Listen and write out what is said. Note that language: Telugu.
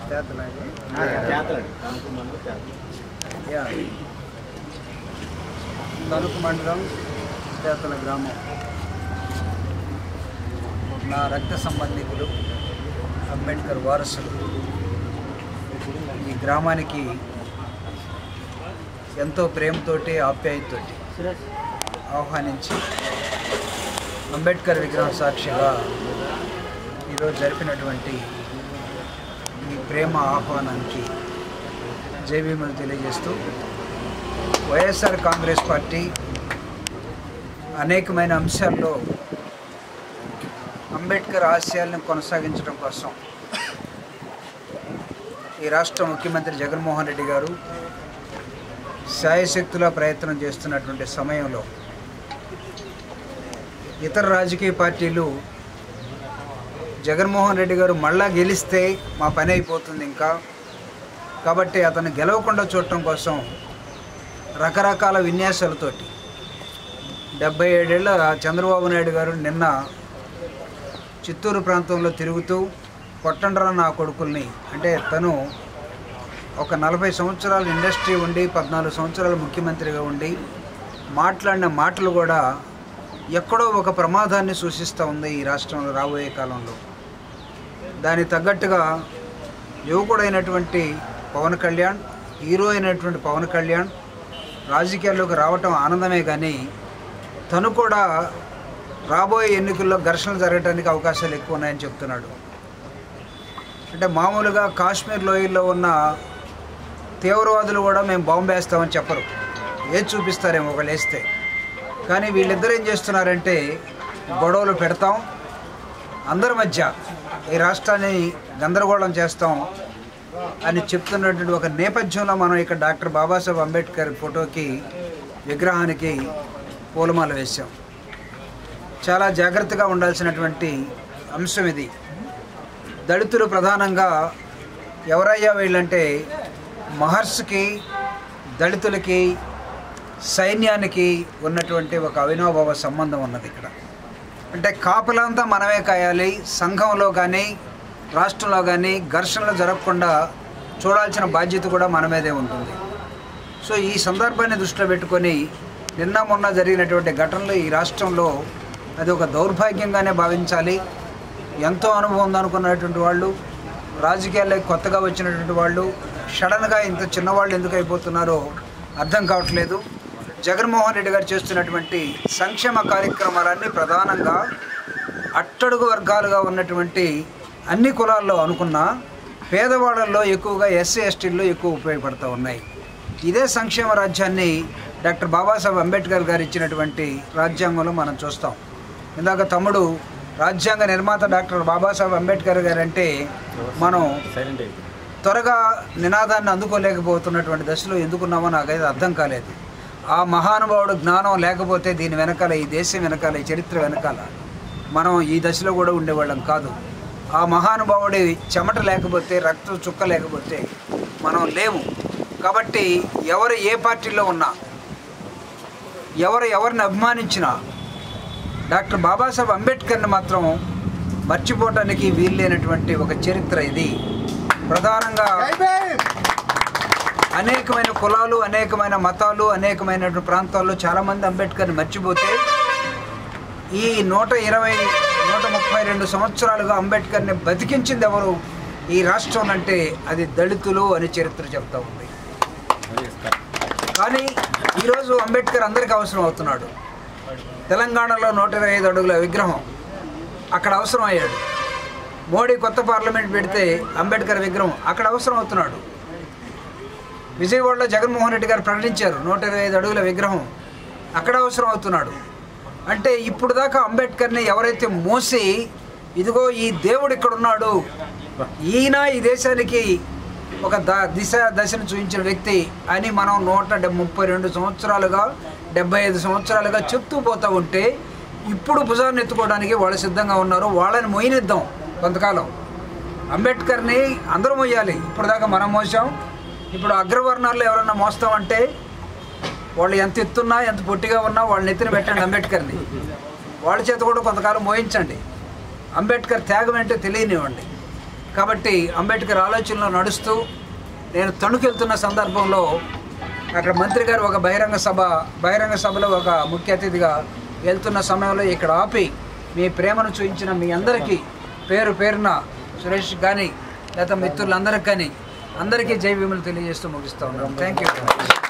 తేతలండి చేతలండి యా తణుకు మండలం తేతల గ్రామం నా రక్త సంబంధికులు అంబేద్కర్ వారసులు ఈ గ్రామానికి ఎంతో ప్రేమతోటి ఆప్యాయతతోటి ఆహ్వానించి అంబేద్కర్ విగ్రహం సాక్షిగా ఈరోజు జరిపినటువంటి ఈ ప్రేమ ఆహ్వానానికి జైభీములు తెలియజేస్తూ వైఎస్ఆర్ కాంగ్రెస్ పార్టీ అనేకమైన అంశాల్లో అంబేద్కర్ ఆశయాలను కొనసాగించడం కోసం ఈ రాష్ట్ర ముఖ్యమంత్రి జగన్మోహన్ రెడ్డి గారు శాయశక్తుల ప్రయత్నం చేస్తున్నటువంటి సమయంలో ఇతర రాజకీయ పార్టీలు జగన్మోహన్ రెడ్డి గారు మళ్ళా గెలిస్తే మా పని అయిపోతుంది ఇంకా కాబట్టి అతను గెలవకుండా చూడటం కోసం రకరకాల విన్యాసాలతోటి డెబ్బై ఏడేళ్ల చంద్రబాబు నాయుడు గారు నిన్న చిత్తూరు ప్రాంతంలో తిరుగుతూ కొట్టండ్రా నా కొడుకుల్ని అంటే తను ఒక నలభై సంవత్సరాల ఇండస్ట్రీ ఉండి పద్నాలుగు సంవత్సరాలు ముఖ్యమంత్రిగా ఉండి మాట్లాడిన మాటలు కూడా ఎక్కడో ఒక ప్రమాదాన్ని సూచిస్తూ ఉంది ఈ రాష్ట్రంలో రాబోయే కాలంలో దానికి తగ్గట్టుగా యువకుడైనటువంటి పవన్ కళ్యాణ్ హీరో అయినటువంటి పవన్ కళ్యాణ్ రాజకీయాల్లోకి రావటం ఆనందమే కానీ తను కూడా రాబోయే ఎన్నికల్లో ఘర్షణలు జరగడానికి అవకాశాలు ఎక్కువ ఉన్నాయని చెప్తున్నాడు అంటే మామూలుగా కాశ్మీర్ లోయల్లో ఉన్న తీవ్రవాదులు కూడా మేము బాంబు వేస్తామని చెప్పరు ఏది చూపిస్తారేమో ఒకళ్ళు వేస్తే కానీ వీళ్ళిద్దరు ఏం చేస్తున్నారంటే గొడవలు పెడతాం అందరి మధ్య ఈ రాష్ట్రాన్ని గందరగోళం చేస్తాం అని చెప్తున్నటువంటి ఒక నేపథ్యంలో మనం ఇక్కడ డాక్టర్ బాబాసాహెబ్ అంబేద్కర్ ఫోటోకి విగ్రహానికి పూలమాల వేశాం చాలా జాగ్రత్తగా ఉండాల్సినటువంటి అంశం ఇది దళితులు ప్రధానంగా ఎవరయ్యా వీళ్ళంటే మహర్షికి దళితులకి సైన్యానికి ఉన్నటువంటి ఒక అవినాభావ సంబంధం ఉన్నది ఇక్కడ అంటే కాపులంతా మనమే కాయాలి సంఘంలో కానీ రాష్ట్రంలో కానీ ఘర్షణలు జరగకుండా చూడాల్సిన బాధ్యత కూడా మన మీదే ఉంటుంది సో ఈ సందర్భాన్ని దృష్టిలో పెట్టుకొని నిన్న మొన్న జరిగినటువంటి ఘటనలు ఈ రాష్ట్రంలో అది ఒక దౌర్భాగ్యంగానే భావించాలి ఎంతో అనుభవం ఉందనుకున్నటువంటి వాళ్ళు రాజకీయాల్లోకి కొత్తగా వచ్చినటువంటి వాళ్ళు సడన్గా ఇంత చిన్నవాళ్ళు ఎందుకు అయిపోతున్నారో అర్థం కావట్లేదు జగన్మోహన్ రెడ్డి గారు చేస్తున్నటువంటి సంక్షేమ కార్యక్రమాలన్నీ ప్రధానంగా అట్టడుగు వర్గాలుగా ఉన్నటువంటి అన్ని కులాల్లో అనుకున్న పేదవాళ్ళల్లో ఎక్కువగా ఎస్సీ ఎస్టీల్లో ఎక్కువ ఉపయోగపడుతూ ఉన్నాయి ఇదే సంక్షేమ రాజ్యాన్ని డాక్టర్ బాబాసాహెబ్ అంబేద్కర్ గారు ఇచ్చినటువంటి రాజ్యాంగంలో మనం చూస్తాం ఇందాక తమ్ముడు రాజ్యాంగ నిర్మాత డాక్టర్ బాబాసాహెబ్ అంబేద్కర్ గారు అంటే మనం సైలెంట్ అయిపోయింది త్వరగా నినాదాన్ని అందుకోలేకపోతున్నటువంటి దశలో ఎందుకున్నామో నాకైతే అర్థం కాలేదు ఆ మహానుభావుడు జ్ఞానం లేకపోతే దీని వెనకాల ఈ దేశం వెనకాల ఈ చరిత్ర వెనకాల మనం ఈ దశలో కూడా ఉండేవాళ్ళం కాదు ఆ మహానుభావుడి చెమట లేకపోతే రక్త చుక్క లేకపోతే మనం లేము కాబట్టి ఎవరు ఏ పార్టీలో ఉన్నా ఎవరు ఎవరిని అభిమానించినా డాక్టర్ బాబాసాహెబ్ అంబేద్కర్ని మాత్రం మర్చిపోవటానికి వీల్లేనటువంటి ఒక చరిత్ర ఇది ప్రధానంగా అనేకమైన కులాలు అనేకమైన మతాలు అనేకమైన ప్రాంతాల్లో చాలామంది అంబేద్కర్ని మర్చిపోతే ఈ నూట ఇరవై నూట ముప్పై రెండు సంవత్సరాలుగా అంబేద్కర్ని బతికించింది ఎవరు ఈ రాష్ట్రం అంటే అది దళితులు అని చరిత్ర చెప్తా ఉంది కానీ ఈరోజు అంబేద్కర్ అందరికీ అవసరం అవుతున్నాడు తెలంగాణలో నూట ఇరవై ఐదు అడుగుల విగ్రహం అక్కడ అవసరం అయ్యాడు మోడీ కొత్త పార్లమెంట్ పెడితే అంబేద్కర్ విగ్రహం అక్కడ అవసరం అవుతున్నాడు విజయవాడలో జగన్మోహన్ రెడ్డి గారు ప్రకటించారు నూట ఇరవై ఐదు అడుగుల విగ్రహం అక్కడ అవసరం అవుతున్నాడు అంటే ఇప్పుడు దాకా అంబేద్కర్ని ఎవరైతే మోసి ఇదిగో ఈ దేవుడు ఇక్కడ ఉన్నాడు ఈయన ఈ దేశానికి ఒక ద దిశ దశను చూపించిన వ్యక్తి అని మనం నూట డెబ్ ముప్పై రెండు సంవత్సరాలుగా డెబ్బై ఐదు సంవత్సరాలుగా చెప్తూ పోతూ ఉంటే ఇప్పుడు భుజాన్ని ఎత్తుకోవడానికి వాళ్ళు సిద్ధంగా ఉన్నారు వాళ్ళని మొయ్యనిద్దాం కొంతకాలం అంబేద్కర్ని అందరూ మోయాలి ఇప్పుడు దాకా మనం మోసాం ఇప్పుడు అగ్రవర్ణాల్లో ఎవరన్నా మోస్తామంటే వాళ్ళు ఎంత ఎత్తున్నా ఎంత పొట్టిగా ఉన్నా వాళ్ళని ఎత్తున పెట్టండి అంబేద్కర్ని వాళ్ళ చేత కూడా కొంతకాలం మోయించండి అంబేద్కర్ త్యాగం ఏంటో తెలియనివ్వండి కాబట్టి అంబేద్కర్ ఆలోచనలో నడుస్తూ నేను తణుకెళ్తున్న సందర్భంలో అక్కడ మంత్రి గారు ఒక బహిరంగ సభ బహిరంగ సభలో ఒక ముఖ్య అతిథిగా వెళ్తున్న సమయంలో ఇక్కడ ఆపి మీ ప్రేమను చూపించిన మీ అందరికీ పేరు పేరున సురేష్ కానీ లేదా మిత్రులందరికీ కానీ అందరికీ జై భీములు తెలియజేస్తూ ముగిస్తూ ఉన్నాను థ్యాంక్ యూ